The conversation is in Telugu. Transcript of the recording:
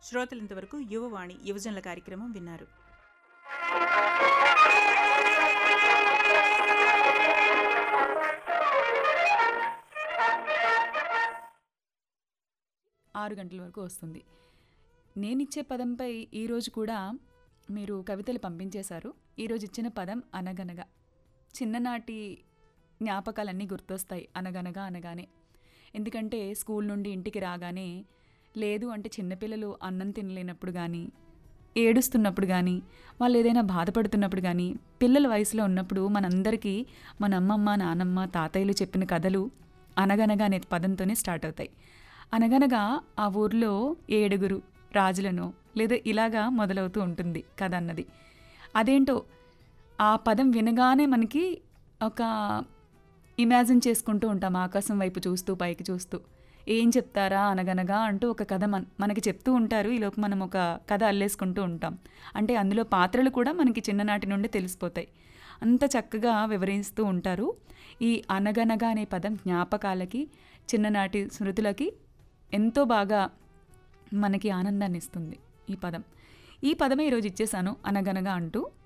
శ్రోతలు ఇంతవరకు యువవాణి యువజనుల కార్యక్రమం విన్నారు ఆరు గంటల వరకు వస్తుంది నేనిచ్చే పదంపై ఈరోజు కూడా మీరు కవితలు పంపించేశారు ఈరోజు ఇచ్చిన పదం అనగనగా చిన్ననాటి జ్ఞాపకాలన్నీ గుర్తొస్తాయి అనగనగా అనగానే ఎందుకంటే స్కూల్ నుండి ఇంటికి రాగానే లేదు అంటే చిన్నపిల్లలు అన్నం తినలేనప్పుడు కానీ ఏడుస్తున్నప్పుడు కానీ వాళ్ళు ఏదైనా బాధపడుతున్నప్పుడు కానీ పిల్లల వయసులో ఉన్నప్పుడు మనందరికీ మన అమ్మమ్మ నానమ్మ తాతయ్యలు చెప్పిన కథలు అనగనగా అనే పదంతోనే స్టార్ట్ అవుతాయి అనగనగా ఆ ఊర్లో ఏడుగురు రాజులను లేదా ఇలాగా మొదలవుతూ ఉంటుంది కథ అన్నది అదేంటో ఆ పదం వినగానే మనకి ఒక ఇమాజిన్ చేసుకుంటూ ఉంటాం ఆకాశం వైపు చూస్తూ పైకి చూస్తూ ఏం చెప్తారా అనగనగా అంటూ ఒక కథ మన మనకి చెప్తూ ఉంటారు ఈలోపు మనం ఒక కథ అల్లేసుకుంటూ ఉంటాం అంటే అందులో పాత్రలు కూడా మనకి చిన్ననాటి నుండి తెలిసిపోతాయి అంత చక్కగా వివరిస్తూ ఉంటారు ఈ అనగనగా అనే పదం జ్ఞాపకాలకి చిన్ననాటి స్మృతులకి ఎంతో బాగా మనకి ఆనందాన్ని ఇస్తుంది ఈ పదం ఈ పదమే ఈరోజు ఇచ్చేసాను అనగనగా అంటూ